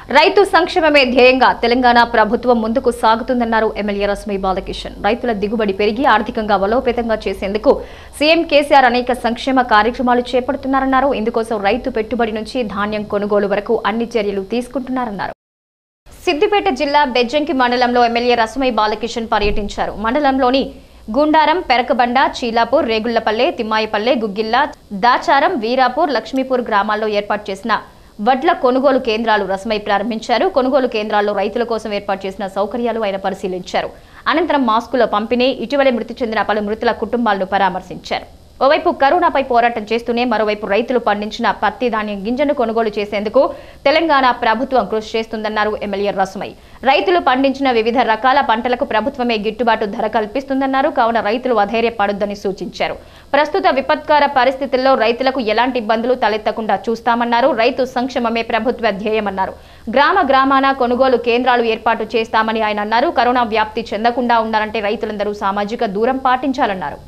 రైతు సంక్షేమమే ధ్యేయంగా తెలంగాణ ప్రభుత్వం ముందుకు సాగుతుందన్నారు ఎమ్మెల్యే రశ్మి బాలకిషన్ రైతుల దిగుబడి పెరిగి ఆర్థికంగా బలోపేతంగా చేసేందుకు సీఎం కేసీఆర్ అనేక సంక్షేమ కార్యక్రమాలు చేపడుతున్నారన్నారు ఇందుకోసం రైతు పెట్టుబడి నుంచి ధాన్యం కొనుగోలు వరకు అన్ని చర్యలు తీసుకుంటున్నారన్నారు సిద్దిపేట జిల్లా బెజ్జంకి మండలంలో ఎమ్మెల్యే రసమై బాలకిషన్ పర్యటించారు మండలంలోని గుండారం పెరకబండ చీలాపూర్ రేగుళ్లపల్లె తిమ్మాయిపల్లె గుగ్గిల్ల దాచారం వీరాపూర్ లక్ష్మీపూర్ గ్రామాల్లో ఏర్పాటు చేసిన వడ్ల కొనుగోలు కేంద్రాలు రసమై ప్రారంభించారు కొనుగోలు కేంద్రాల్లో రైతుల కోసం ఏర్పాటు చేసిన సౌకర్యాలు ఆయన పరిశీలించారు అనంతరం మాస్కుల పంపిణీ ఇటీవలే మృతి చెందిన పలు మృతుల కుటుంబాలను పరామర్శించారు ఓవైపు కరోనాపై పోరాటం చేస్తూనే మరోవైపు రైతులు పండించిన పత్తి ధాన్యం గింజను కొనుగోలు చేసేందుకు తెలంగాణ ప్రభుత్వం కృషి చేస్తుందన్నారు ఎమ్మెల్యే రసుమై రైతులు పండించిన వివిధ రకాల పంటలకు ప్రభుత్వమే గిట్టుబాటు ధర కల్పిస్తుందన్నారు కావున రైతులు అధైర్యపడొద్దని సూచించారు ప్రస్తుత విపత్కర పరిస్థితుల్లో రైతులకు ఎలాంటి ఇబ్బందులు తలెత్తకుండా చూస్తామన్నారు రైతు సంక్షేమమే ప్రభుత్వ ధ్యేయమన్నారు గ్రామ గ్రామాన కొనుగోలు కేంద్రాలు ఏర్పాటు చేస్తామని ఆయన అన్నారు కరోనా వ్యాప్తి చెందకుండా ఉండాలంటే రైతులందరూ సామాజిక దూరం పాటించాలన్నారు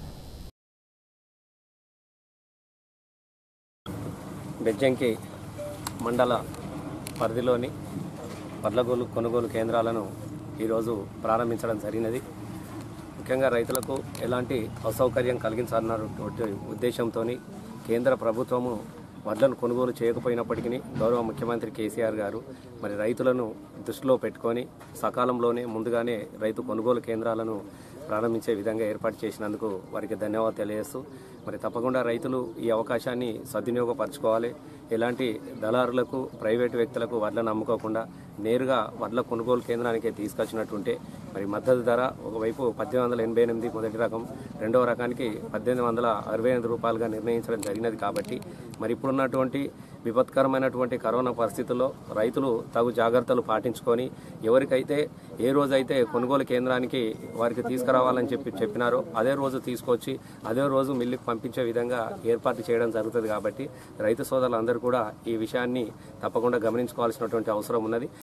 బెజ్జంకి మండల పరిధిలోని వడ్లగోలు కొనుగోలు కేంద్రాలను ఈరోజు ప్రారంభించడం జరిగినది ముఖ్యంగా రైతులకు ఎలాంటి అసౌకర్యం కలిగించాలన్నటువంటి ఉద్దేశంతో కేంద్ర ప్రభుత్వము వడ్లను కొనుగోలు చేయకపోయినప్పటికీ గౌరవ ముఖ్యమంత్రి కేసీఆర్ గారు మరి రైతులను దృష్టిలో పెట్టుకొని సకాలంలోనే ముందుగానే రైతు కొనుగోలు కేంద్రాలను ప్రారంభించే విధంగా ఏర్పాటు చేసినందుకు వారికి ధన్యవాదాలు తెలియజేస్తూ మరి తప్పకుండా రైతులు ఈ అవకాశాన్ని సద్వినియోగపరచుకోవాలి ఎలాంటి దళారులకు ప్రైవేటు వ్యక్తులకు వడ్లను అమ్ముకోకుండా నేరుగా వడ్ల కొనుగోలు కేంద్రానికి తీసుకొచ్చినట్టుంటే మరి మద్దతు ధర ఒకవైపు పద్దెనిమిది వందల ఎనభై ఎనిమిది మొదటి రకం రెండవ రకానికి పద్దెనిమిది వందల అరవై ఎనిమిది రూపాయలుగా నిర్ణయించడం జరిగినది కాబట్టి మరి ఇప్పుడున్నటువంటి విపత్కరమైనటువంటి కరోనా పరిస్థితుల్లో రైతులు తగు జాగ్రత్తలు పాటించుకొని ఎవరికైతే ఏ రోజైతే కొనుగోలు కేంద్రానికి వారికి తీసుకురావాలని చెప్పి చెప్పినారో అదే రోజు తీసుకొచ్చి అదే రోజు మిల్లుకు పంపించే విధంగా ఏర్పాటు చేయడం జరుగుతుంది కాబట్టి రైతు సోదరులందరూ కూడా ఈ విషయాన్ని తప్పకుండా గమనించుకోవాల్సినటువంటి అవసరం ఉన్నది